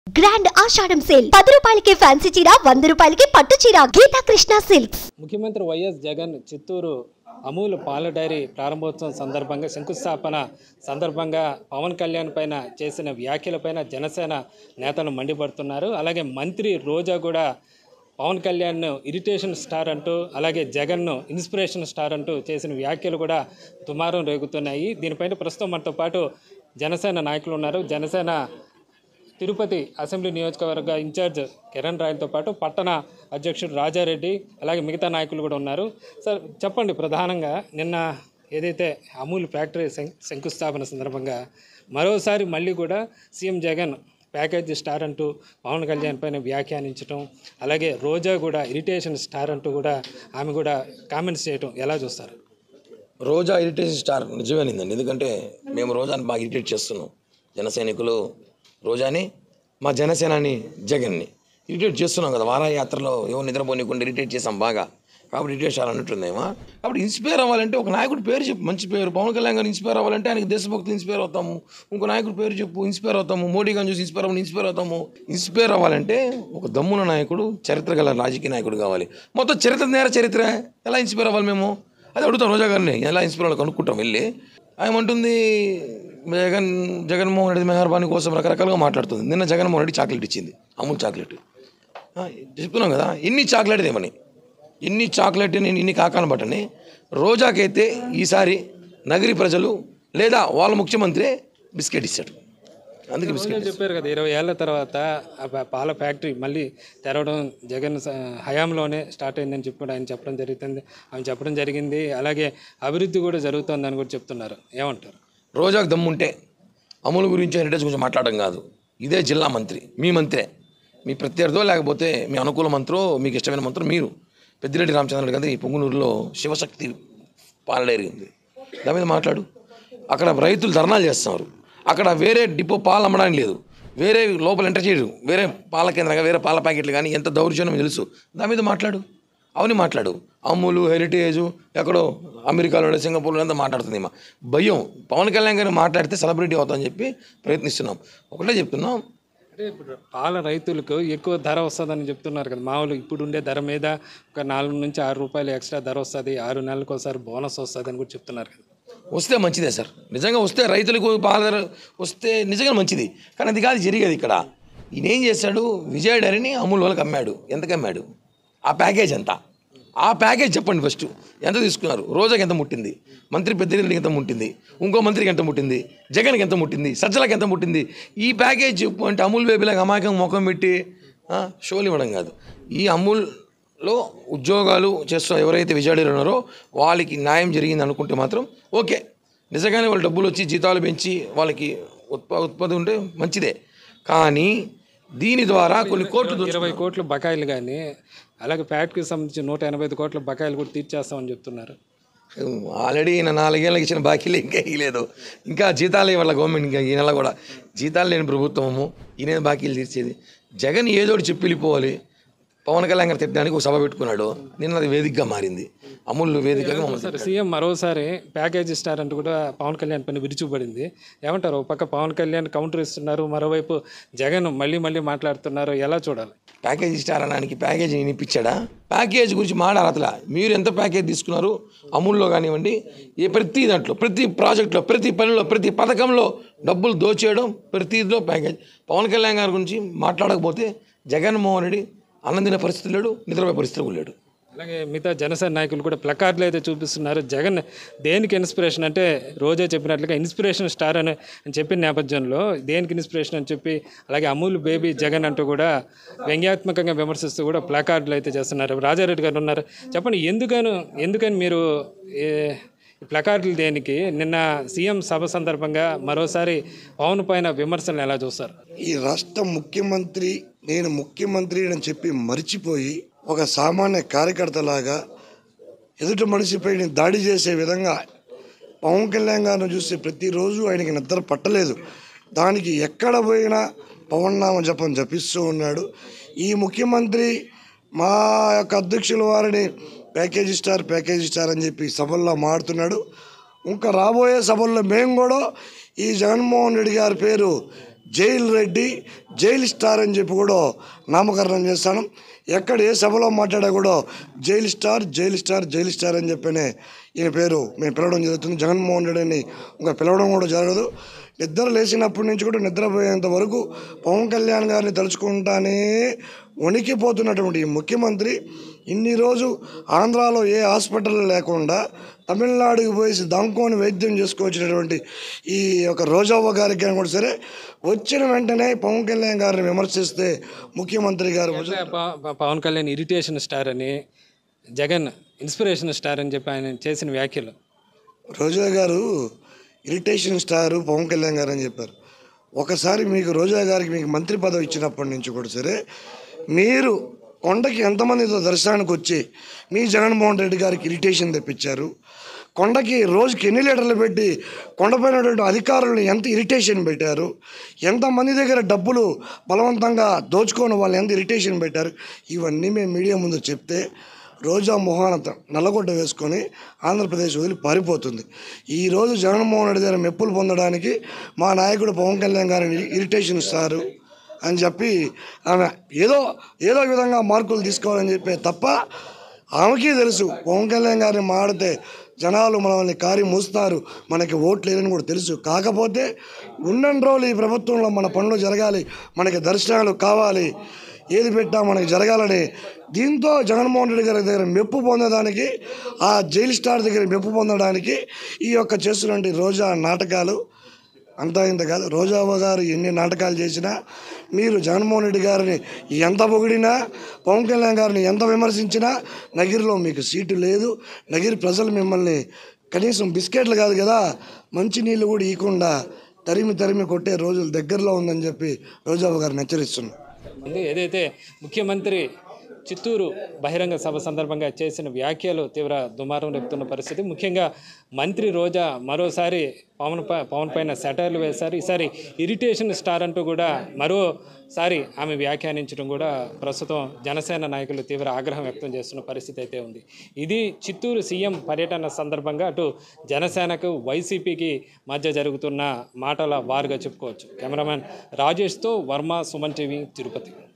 Grand ఆషాఢం sale పది రూపాయలకి fancy చీర వంద రూపాయలకి పట్టు చీర గీతా కృష్ణ సిల్క్స్ ముఖ్యమంత్రి వైఎస్ జగన్ చిత్తూరు అమూల్ పాల డైరీ ప్రారంభోత్సవం సందర్భంగా శంకుస్థాపన సందర్భంగా పవన్ కళ్యాణ్ పైన చేసిన వ్యాఖ్యలపైన జనసేన నేతలు మండిపడుతున్నారు అలాగే మంత్రి రోజా కూడా పవన్ కళ్యాణ్ను ఇరిటేషన్ స్టార్ అంటూ అలాగే జగన్ను ఇన్స్పిరేషన్ స్టార్ అంటూ చేసిన వ్యాఖ్యలు కూడా దుమారం రేగుతున్నాయి దీనిపైన ప్రస్తుతం మనతో పాటు జనసేన నాయకులు ఉన్నారు జనసేన తిరుపతి అసెంబ్లీ నియోజకవర్గ ఇన్ఛార్జ్ కిరణ్ రాయలతో పాటు పట్టణ అధ్యక్షుడు రాజారెడ్డి అలాగే మిగతా నాయకులు కూడా ఉన్నారు సార్ చెప్పండి ప్రధానంగా నిన్న ఏదైతే అమూల్ ఫ్యాక్టరీ శం- శంకుస్థాపన సందర్భంగా మరోసారి మళ్ళీ కూడా సీఎం జగన్ ప్యాకేజీ స్టార్ అంటూ పవన్ కళ్యాణ్ పైన వ్యాఖ్యానించడం అలాగే రోజా కూడా ఇరిటేషన్ స్టార్ అంటూ కూడా ఆమె కూడా కామెంట్స్ చేయడం ఎలా చూస్తారు రోజా ఇరిటేషన్ స్టార్ నిజమేనిందండి ఎందుకంటే మేము రోజాని బాగా ఇరిటేట్ చేస్తున్నాం జన సైనికులు రోజాని మా జనసేనాని జగన్ని ఇరిటేట్ చేస్తున్నాం కదా వారాయాత్రలో ఏమో నిద్రపోనీకుండా ఇరిటేట్ చేసాం బాగా కాబట్టి ఇరిటేట్ చేయాలన్నట్టుందేమో కాబట్టి ఇన్స్పైర్ అవ్వాలంటే ఒక నాయకుడి పేరు చెప్పు మంచి పేరు పవన్ కళ్యాణ్ గారు ఇన్స్పైర్ అవ్వాలంటే ఆయనకి దేశభక్తి ఇన్స్పైర్ అవుతాము ఇంకో నాయకుడి పేరు చెప్పు ఇన్స్పైర్ అవుతాము మోడీ గారిని చూసి ఇన్స్పైర్ అవ్వాలి ఇన్స్పైర్ అవుతాము ఇన్స్పైర్ అవ్వాలంటే ఒక దమ్మున నాయకుడు చరిత్ర గల రాజకీయ నాయకుడు కావాలి మొత్తం చరిత్ర నేర చరిత్ర ఎలా ఇన్స్పైర్ అవ్వాలి మేము అది అడుగుతాం రోజా గారిని ఎలా ఇన్స్పైర్ అవ్వాలి కనుక్కుంటాం వెళ్ళి ఆయన అంటుంది జగన్ జగన్మోహన్ రెడ్డి మెహర్బానీ కోసం రకరకాలుగా మాట్లాడుతుంది నిన్న జగన్మోహన్ రెడ్డి చాక్లెట్ ఇచ్చింది అమూల్ చాక్లెట్ ఆ, చెప్తున్నాం కదా ఎన్ని చాక్లెట్ ఏమని ఎన్ని చాక్లెట్ నేను ఇన్ని కాకాన బట్టని రోజాకైతే ఈసారి నగరి ప్రజలు లేదా వాళ్ళ ముఖ్యమంత్రి బిస్కెట్ ఇస్తాడు అందుకే బిస్కెట్ రోజా చెప్పారు కదా ఇరవై ఏళ్ల తర్వాత ఆ పా- పాల ఫ్యాక్టరీ మళ్ళీ తెరవడం జగన్ స- హయాంలోనే స్టార్ట్ అయిందని చెప్పి కూడా ఆయన చెప్పడం జరుగుతుంది ఆయన చెప్పడం జరిగింది అలాగే అభివృద్ధి కూడా జరుగుతుందని కూడా చెప్తున్నారు ఏమంటారు రోజాకు దమ్ముంటే అమలు గురించి హెరిటేజ్ గురించి మాట్లాడడం కాదు ఇదే జిల్లా మంత్రి మీ మంత్రే మీ ప్రత్యర్థో లేకపోతే మీ అనుకూల మంత్రో మీకు ఇష్టమైన మంత్రం మీరు పెద్దిరెడ్డి రామచంద్రుడు కదా ఈ పొంగునూరులో శివశక్తి పాలడేరి ఉంది దాని మీద మాట్లాడు అక్కడ రైతులు ధర్నాలు చేస్తున్నారు అక్కడ వేరే డిపో పాలు అమ్మడానికి లేదు వేరే లోపల ఎంటర్ చేయరు వేరే పాల కేంద్రంగా వేరే పాల ప్యాకెట్లు కానీ ఎంత దౌర్జన్యం తెలుసు దాని మీద మాట్లాడు అవని మాట్లాడు అమ్ములు హెరిటేజ్ ఎక్కడో అమెరికాలో సింగపూర్లో అంతా మాట్లాడుతుంది ఈమె. భయం పవన్ కళ్యాణ్ గారు మాట్లాడితే సెలబ్రిటీ అవుతామని చెప్పి ప్రయత్నిస్తున్నాం ఒకటే చెప్తున్నాం అంటే ఇప్పుడు పాల రైతులకు ఎక్కువ ధర వస్తుందని చెప్తున్నారు కదా మామూలు ఇప్పుడు ఉండే ధర మీద ఒక నాలుగు నుంచి ఆరు రూపాయలు ఎక్స్ట్రా ధర వస్తుంది ఆరు నెలలకు ఒకసారి బోనస్ వస్తుంది అని కూడా చెప్తున్నారు కదా వస్తే మంచిదే సార్ నిజంగా వస్తే రైతులకు పాల ధర వస్తే నిజంగా మంచిది కానీ అది కాదు జరిగేది ఇక్కడ ఈయన ఏం చేశాడు విజయ డైరీని అమూల్ వాళ్ళకి అమ్మాడు ఎంతకు అమ్మాడు ఆ ప్యాకేజ్ ఎంత ఆ ప్యాకేజ్ చెప్పండి ఫస్ట్ ఎంత తీసుకున్నారు రోజాకి ఎంత ముట్టింది మంత్రి పెద్దిరెడ్డికి ఎంత ముట్టింది ఇంకో మంత్రికి ఎంత ముట్టింది జగన్కి ఎంత ముట్టింది సజ్జలకి ఎంత ముట్టింది ఈ ప్యాకేజ్ చెప్పు అంటే అమూల్ బేబీలకు అమాయకం ముఖం పెట్టి ఆ, షోలు ఇవ్వడం కాదు ఈ అమూల్లో ఉద్యోగాలు చేస్తున్న ఎవరైతే విజయాడీలు ఉన్నారో వాళ్ళకి న్యాయం జరిగింది అనుకుంటే మాత్రం ఓకే నిజంగానే వాళ్ళు డబ్బులు వచ్చి జీతాలు పెంచి వాళ్ళకి ఉత్ప ఉత్పత్తి ఉంటే మంచిదే కానీ దీని ద్వారా కొన్ని కోట్లు దోచు- ఇరవై కోట్ల బకాయిలు కానీ అలాగే ఫ్యాక్టరీకి సంబంధించి నూట ఎనభై ఐదు కోట్ల బకాయిలు కూడా తీర్చేస్తామని చెప్తున్నారు ఆల్రెడీ ఈయన నాలుగేళ్ళకి ఇచ్చిన బాకీలు ఇంకా ఇవ్వలేదు ఇంకా జీతాలు ఇవ్వాలి గవర్నమెంట్ ఇంకా ఈ నెల కూడా జీతాలు లేని ప్రభుత్వము ఈయన బాకీలు తీర్చేది జగన్ ఏదో ఒకటి చెప్పి వెళ్ళిపోవాలి పవన్ కళ్యాణ్ గారు తిట్టడానికి ఒక సభ పెట్టుకున్నాడు నిన్న అది వేదికగా మారింది అమూల్ వేదికగా మమ్మల్ని సరే సీఎం మరోసారి ప్యాకేజ్ స్టార్ అంటూ కూడా పవన్ కళ్యాణ్ పైన విరుచుపడింది ఏమంటారు ఒక పక్క పవన్ కళ్యాణ్ కౌంటర్ ఇస్తున్నారు మరోవైపు జగన్ మళ్ళీ మళ్ళీ మాట్లాడుతున్నారు ఎలా చూడాలి ప్యాకేజ్ స్టార్ అనడానికి ప్యాకేజ్ నేను ఇప్పించాడా ప్యాకేజ్ గురించి మాట్లాడతలా మీరు ఎంత ప్యాకేజ్ తీసుకున్నారు అమూల్లో కానివ్వండి ఏ ప్రతి దాంట్లో ప్రతి ప్రాజెక్టులో ప్రతి పనిలో ప్రతి పథకంలో డబ్బులు దోచేయడం ప్రతిలో ప్యాకేజ్ పవన్ కళ్యాణ్ గారి గురించి మాట్లాడకపోతే జగన్మోహన్ రెడ్డి అన్నం తినే పరిస్థితి లేడు నిద్రపోయే పరిస్థితి కూడా లేడు అలాగే మిగతా జనసేన నాయకులు కూడా ప్లకార్డులు అయితే చూపిస్తున్నారు జగన్ దేనికి ఇన్స్పిరేషన్ అంటే రోజే చెప్పినట్లుగా ఇన్స్పిరేషన్ స్టార్ అని అని చెప్పిన నేపథ్యంలో దేనికి ఇన్స్పిరేషన్ అని చెప్పి అలాగే అమూల్ బేబీ జగన్ అంటూ కూడా వ్యంగ్యాత్మకంగా విమర్శిస్తూ కూడా ప్లకార్డులు అయితే చేస్తున్నారు రాజారెడ్డి గారు ఉన్నారు చెప్పండి ఎందుకని ఎందుకని మీరు ఏ ఈ ప్లకార్డులు దేనికి నిన్న సీఎం సభ సందర్భంగా మరోసారి పవన్ పైన విమర్శలు ఎలా చూస్తారు ఈ రాష్ట్ర ముఖ్యమంత్రి నేను ముఖ్యమంత్రి అని చెప్పి మర్చిపోయి ఒక సామాన్య కార్యకర్తలాగా ఎదుటి మనిషిపై దాడి చేసే విధంగా పవన్ కళ్యాణ్ గారిని చూస్తే ప్రతిరోజు ఆయనకి నిద్ర పట్టలేదు దానికి ఎక్కడ పోయినా పవన్ నామ జపం జపిస్తూ ఉన్నాడు ఈ ముఖ్యమంత్రి మా యొక్క అధ్యక్షుల వారిని ప్యాకేజీ స్టార్ ప్యాకేజీ స్టార్ అని చెప్పి సభల్లో మాడుతున్నాడు ఇంకా రాబోయే సభల్లో మేము కూడా ఈ జగన్మోహన్ రెడ్డి గారి పేరు జైలు రెడ్డి జైలు స్టార్ అని చెప్పి కూడా నామకరణం చేస్తాను ఎక్కడ ఏ సభలో మాట్లాడా కూడా jail star jail star jail star అని చెప్పనే ఈయన పేరు మేము పిలవడం జరుగుతుంది జగన్మోహన్ రెడ్డి అని ఇంకా పిలవడం కూడా జరగదు నిద్ర లేచినప్పటి నుంచి కూడా నిద్రపోయేంత వరకు పవన్ కళ్యాణ్ గారిని తలుచుకుంటానే వణికిపోతున్నటువంటి ఈ ముఖ్యమంత్రి ఇన్ని రోజు ఆంధ్రాలో ఏ హాస్పిటల్ లేకుండా తమిళనాడుకి పోయి దంకోని వైద్యం చేసుకోవచ్చినటువంటి ఈ యొక్క రోజవ్వ గారికి అయినా కూడా సరే వచ్చిన వెంటనే పవన్ కళ్యాణ్ గారిని విమర్శిస్తే ముఖ్యమంత్రి గారు ప- ప- పవన్ కళ్యాణ్ ఇరిటేషన్ స్టార్ అని జగన్ ఇన్స్పిరేషన్ స్టార్ అని చెప్పి ఆయన చేసిన వ్యాఖ్యలు రోజా గారు ఇరిటేషన్ స్టార్ పవన్ కళ్యాణ్ గారు అని చెప్పారు ఒకసారి మీకు రోజా గారికి మీకు మంత్రి పదవి ఇచ్చినప్పటి నుంచి కూడా సరే మీరు కొండకి ఎంతమందితో దర్శనానికి వచ్చి మీ జగన్మోహన్ రెడ్డి గారికి ఇరిటేషన్ తెప్పించారు కొండకి రోజుకి ఎన్ని లీటర్లు పెట్టి కొండపైనటువంటి అధికారులను ఎంత ఇరిటేషన్ పెట్టారు ఎంతమంది దగ్గర డబ్బులు బలవంతంగా దోచుకొని వాళ్ళు ఎంత ఇరిటేషన్ పెట్టారు ఇవన్నీ మేము మీడియా ముందు చెప్తే రోజా మొహానత నల్లగొడ్డ వేసుకొని ఆంధ్రప్రదేశ్ వదిలి పారిపోతుంది ఈరోజు జగన్మోహన్ రెడ్డి గారి మెప్పులు పొందడానికి మా నాయకుడు పవన్ కళ్యాణ్ గారిని ఇరిటేషన్ ఇస్తారు అని చెప్పి ఆమె ఏదో ఏదో విధంగా మార్కులు తీసుకోవాలని చెప్పే తప్ప ఆమెకి తెలుసు పవన్ కళ్యాణ్ గారిని మాడితే జనాలు మనల్ని కారి మూస్తారు మనకి ఓట్లు లేదని కూడా తెలుసు కాకపోతే ఉన్నన్ని రోజులు ఈ ప్రభుత్వంలో మన పనులు జరగాలి మనకి దర్శనాలు కావాలి ఏది పెట్టా మనకి జరగాలని దీంతో జగన్మోహన్ రెడ్డి గారి దగ్గర మెప్పు పొందడానికి ఆ జైలు స్టార్ దగ్గర మెప్పు పొందడానికి ఈ యొక్క చేస్తున్నటువంటి రోజా నాటకాలు అంతా ఇంత కాదు రోజావ గారు ఎన్ని నాటకాలు చేసినా మీరు జగన్మోహన్ రెడ్డి గారిని ఎంత పొగిడినా పవన్ కళ్యాణ్ గారిని ఎంత విమర్శించినా నగిరిలో మీకు సీటు లేదు నగిరి ప్రజలు మిమ్మల్ని కనీసం బిస్కెట్లు కాదు కదా మంచి నీళ్ళు కూడా ఇవ్వకుండా తరిమి తరిమి కొట్టే రోజులు దగ్గరలో ఉందని చెప్పి రోజావ గారిని హెచ్చరిస్తున్నారు ముందు ఏదైతే ముఖ్యమంత్రి చిత్తూరు బహిరంగ సభ సందర్భంగా చేసిన వ్యాఖ్యలు తీవ్ర దుమారం రేపుతున్న పరిస్థితి ముఖ్యంగా మంత్రి రోజా మరోసారి పవన్ పై పవన్ పైన సెటైర్లు వేశారు ఈసారి ఇరిటేషన్ స్టార్ అంటూ కూడా మరోసారి ఆమె వ్యాఖ్యానించడం కూడా ప్రస్తుతం జనసేన నాయకులు తీవ్ర ఆగ్రహం వ్యక్తం చేస్తున్న పరిస్థితి అయితే ఉంది ఇది చిత్తూరు సీఎం పర్యటన సందర్భంగా అటు జనసేనకు వైసీపీకి మధ్య జరుగుతున్న మాటల వారుగా చెప్పుకోవచ్చు కెమెరామెన్ రాజేష్తో వర్మ సుమన్ టీవీ తిరుపతి